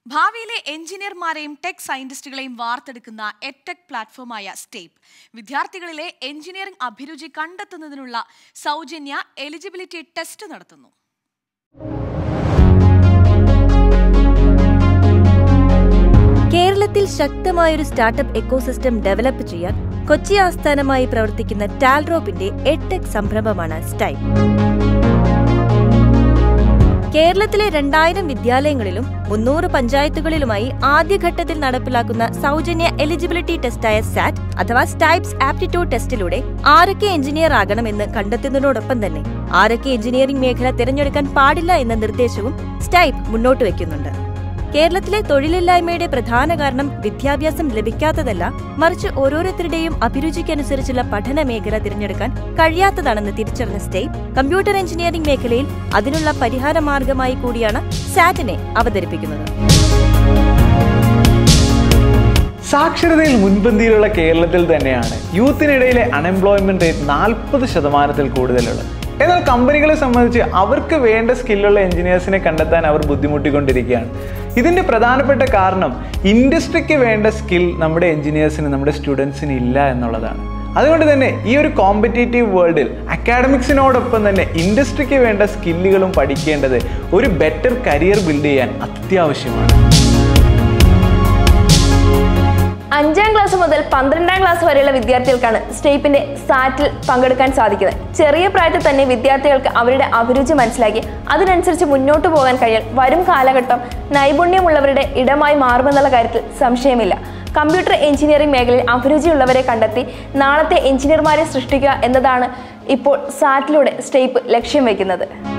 ഭാവിയിലെ എഞ്ചിനീയർമാരെയും tech സയന്റിസ്റ്റുകളെയും വാർത്തെടുക്കുന്ന എടെക് പ്ലാറ്റ്ഫോമായ സ്റ്റേപ്പ് വിദ്യാർത്ഥികളിലെ engineering അഭിരുചി കണ്ടെത്തുന്നതിനുള്ള സൗജന്യ എലിജിബിലിറ്റി ടെസ്റ്റ് നടത്തുന്നു കേരളത്തിൽ ശക്തമായൊരു സ്റ്റാർട്ടപ്പ് എക്കോസിസ്റ്റം ഡെവലപ്പ് ചെയ്യാൻ കൊച്ചി ആസ്ഥാനമായി പ്രവർത്തിക്കുന്ന ടാൽറോപ്പിന്റെ എട്ടെക് സംരംഭമാണ് സ്റ്റൈപ്പ് കേരളത്തിലെ രണ്ടായിരം വിദ്യാലയങ്ങളിലും മുന്നൂറ് പഞ്ചായത്തുകളിലുമായി ആദ്യഘട്ടത്തിൽ നടപ്പിലാക്കുന്ന സൗജന്യ എലിജിബിലിറ്റി ടെസ്റ്റായ സാറ്റ് അഥവാ സ്റ്റൈപ്സ് ആപ്റ്റിറ്റ്യൂഡ് ടെസ്റ്റിലൂടെ ആരൊക്കെ എഞ്ചിനീയർ ആകണമെന്ന് കണ്ടെത്തുന്നതിനോടൊപ്പം തന്നെ ആരൊക്കെ എഞ്ചിനീയറിംഗ് മേഖല തിരഞ്ഞെടുക്കാൻ പാടില്ല എന്ന നിർദ്ദേശവും സ്റ്റൈപ്പ് മുന്നോട്ട് വയ്ക്കുന്നുണ്ട് കേരളത്തിലെ തൊഴിലില്ലായ്മയുടെ പ്രധാന കാരണം വിദ്യാഭ്യാസം ലഭിക്കാത്തതല്ല മറിച്ച് ഓരോരുത്തരുടെയും അഭിരുചിക്കനുസരിച്ചുള്ള പഠന മേഖല തിരഞ്ഞെടുക്കാൻ കഴിയാത്തതാണെന്ന് തിരിച്ചറിഞ്ഞ സ്റ്റേറ്റ് കമ്പ്യൂട്ടർ എഞ്ചിനീയറിംഗ് മേഖലയിൽ അതിനുള്ള പരിഹാര മാർഗമായി കൂടിയാണ് സാറ്റിനെ അവതരിപ്പിക്കുന്നത് സാക്ഷരതയിൽ മുൻപന്തിയിലുള്ള കേരളത്തിൽ തന്നെയാണ് യൂത്തിനിടയിലെ അൺഎംപ്ലോയ്മെന്റ് റേറ്റ് നാൽപ്പത് ശതമാനത്തിൽ കൂടുതലുള്ളത് എന്നാൽ കമ്പനികളെ സംബന്ധിച്ച് അവർക്ക് വേണ്ട സ്കില്ലുള്ള എഞ്ചിനീയേഴ്സിനെ കണ്ടെത്താൻ അവർ ബുദ്ധിമുട്ടിക്കൊണ്ടിരിക്കുകയാണ് ഇതിന്റെ പ്രധാനപ്പെട്ട കാരണം ഇൻഡസ്ട്രിക്ക് വേണ്ട സ്കിൽ നമ്മുടെ എഞ്ചിനീയേഴ്സിന് നമ്മുടെ സ്റ്റുഡൻസിന് ഇല്ല എന്നുള്ളതാണ് അതുകൊണ്ട് തന്നെ ഈ ഒരു കോമ്പറ്റേറ്റീവ് വേൾഡിൽ അക്കാഡമിക്സിനോടൊപ്പം തന്നെ ഇൻഡസ്ട്രിക്ക് വേണ്ട സ്കില്ലുകളും പഠിക്കേണ്ടത് ഒരു ബെറ്റർ കരിയർ ബിൽഡ് ചെയ്യാൻ അത്യാവശ്യമാണ് അഞ്ചാം ക്ലാസ് മുതൽ പന്ത്രണ്ടാം ക്ലാസ് വരെയുള്ള വിദ്യാർത്ഥികൾക്കാണ് സ്റ്റേപ്പിന്റെ സാറ്റിൽ പങ്കെടുക്കാൻ സാധിക്കുന്നത് ചെറിയ പ്രായത്തിൽ തന്നെ വിദ്യാർത്ഥികൾക്ക് അവരുടെ അഭിരുചി മനസ്സിലാക്കി അതിനനുസരിച്ച് മുന്നോട്ട് പോകാൻ കഴിയാൻ വരും കാലഘട്ടം നൈപുണ്യമുള്ളവരുടെ ഇടമായി മാറുമെന്നുള്ള കാര്യത്തിൽ സംശയമില്ല കമ്പ്യൂട്ടർ എഞ്ചിനീയറിംഗ് മേഖലയിൽ അഭിരുചിയുള്ളവരെ കണ്ടെത്തി നാളത്തെ എഞ്ചിനീയർമാരെ സൃഷ്ടിക്കുക എന്നതാണ് ഇപ്പോൾ സാറ്റിലൂടെ സ്റ്റേപ്പ് ലക്ഷ്യം വയ്ക്കുന്നത്